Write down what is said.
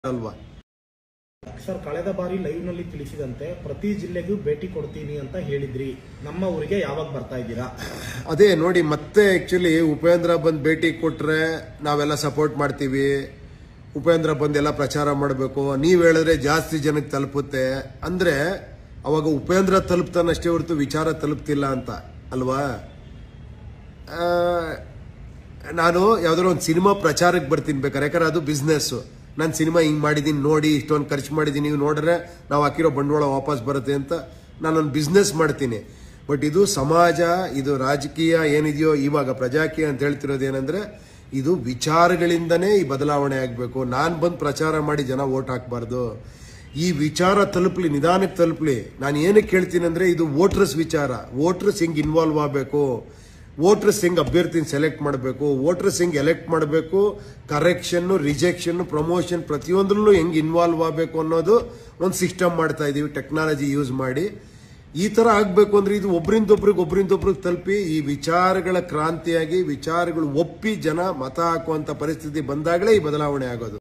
ಅಲ್ವಾ ಸರ್ ಕಳೆದ ಬಾರಿ ಲೈವ್ ನಲ್ಲಿ ತಿಳಿಸಿದಂತೆ ಪ್ರತಿ ಜಿಲ್ಲೆಗೂ ಭೇಟಿ ಕೊಡ್ತೀನಿ ಅಂತ ಹೇಳಿದ್ರಿ ನಮ್ಮ ಊರಿಗೆ ಯಾವಾಗ ಬರ್ತಾ ಇದ್ದೀರಾ ಅದೇ ನೋಡಿ ಮತ್ತೆ ಆಕ್ಚುಲಿ ಉಪೇಂದ್ರ ಬಂದ್ ಭೇಟಿ ಕೊಟ್ರೆ ನಾವೆಲ್ಲ ಸಪೋರ್ಟ್ ಮಾಡ್ತೀವಿ ಉಪೇಂದ್ರ ಬಂದ್ ಎಲ್ಲ ಪ್ರಚಾರ ಮಾಡಬೇಕು ನೀವ್ ಹೇಳಿದ್ರೆ ಜಾಸ್ತಿ ಜನಕ್ಕೆ ತಲುಪುತ್ತೆ ಅಂದ್ರೆ ಅವಾಗ ಉಪೇಂದ್ರ ತಲುಪ್ತಾನಷ್ಟೇ ಹೊರತು ವಿಚಾರ ತಲುಪ್ತಿಲ್ಲ ಅಂತ ಅಲ್ವಾ ಆ, ನಾನು ಯಾವ್ದಾದ್ರು ಒಂದು ಸಿನಿಮಾ ಪ್ರಚಾರಕ್ಕೆ ಬರ್ತೀನಿ ಬೇಕಾರೆ ಯಾಕಂದ್ರೆ ಅದು ಬಿಸ್ನೆಸ್ ನಾನು ಸಿನಿಮಾ ಹಿಂಗ್ ಮಾಡಿದೀನಿ ನೋಡಿ ಇಷ್ಟೊಂದು ಖರ್ಚು ಮಾಡಿದೀನಿ ನೀವು ನೋಡಿದ್ರೆ ನಾವು ಹಾಕಿರೋ ಬಂಡವಾಳ ವಾಪಸ್ ಬರುತ್ತೆ ಅಂತ ನಾನೊಂದು ಬಿಸ್ನೆಸ್ ಮಾಡ್ತೀನಿ ಬಟ್ ಇದು ಸಮಾಜ ಇದು ರಾಜಕೀಯ ಏನಿದೆಯೋ ಇವಾಗ ಪ್ರಜಾಕೀಯ ಅಂತ ಹೇಳ್ತಿರೋದು ಏನಂದ್ರೆ ಇದು ವಿಚಾರಗಳಿಂದನೇ ಈ ಬದಲಾವಣೆ ಆಗಬೇಕು ನಾನು ಬಂದು ಪ್ರಚಾರ ಮಾಡಿ ಜನ ಓಟ್ ಹಾಕಬಾರ್ದು ಈ ವಿಚಾರ ತಲುಪಲಿ ನಿಧಾನಕ್ಕೆ ತಲುಪಲಿ ನಾನು ಏನಕ್ಕೆ ಹೇಳ್ತೀನಿ ಅಂದ್ರೆ ಇದು ವೋಟರ್ಸ್ ವಿಚಾರ ವೋಟರ್ಸ್ ಹಿಂಗ್ ಇನ್ವಾಲ್ವ್ ಆಗಬೇಕು ವೋಟರ್ಸ್ ಹೆಂಗ್ ಅಭ್ಯರ್ಥಿನ ಸೆಲೆಕ್ಟ್ ಮಾಡಬೇಕು ವೋಟರ್ಸ್ ಹೆಂಗ್ ಎಲೆಕ್ಟ್ ಮಾಡಬೇಕು ಕರೆಕ್ಷನ್ ರಿಜೆಕ್ಷನ್ ಪ್ರಮೋಷನ್ ಪ್ರತಿಯೊಂದರಲ್ಲೂ ಹೆಂಗ್ ಇನ್ವಾಲ್ವ್ ಆಗಬೇಕು ಅನ್ನೋದು ಒಂದು ಸಿಸ್ಟಮ್ ಮಾಡ್ತಾ ಇದೀವಿ ಟೆಕ್ನಾಲಜಿ ಯೂಸ್ ಮಾಡಿ ಈ ತರ ಆಗ್ಬೇಕು ಅಂದ್ರೆ ಇದು ಒಬ್ರಿಂದೊಬ್ರಿಗೆ ಒಬ್ರಿಂದೊಬ್ರಿಗೆ ತಲುಪಿ ಈ ವಿಚಾರಗಳ ಕ್ರಾಂತಿಯಾಗಿ ವಿಚಾರಗಳು ಒಪ್ಪಿ ಜನ ಮತ ಹಾಕುವಂತ ಪರಿಸ್ಥಿತಿ ಬಂದಾಗಲೇ ಈ ಬದಲಾವಣೆ ಆಗೋದು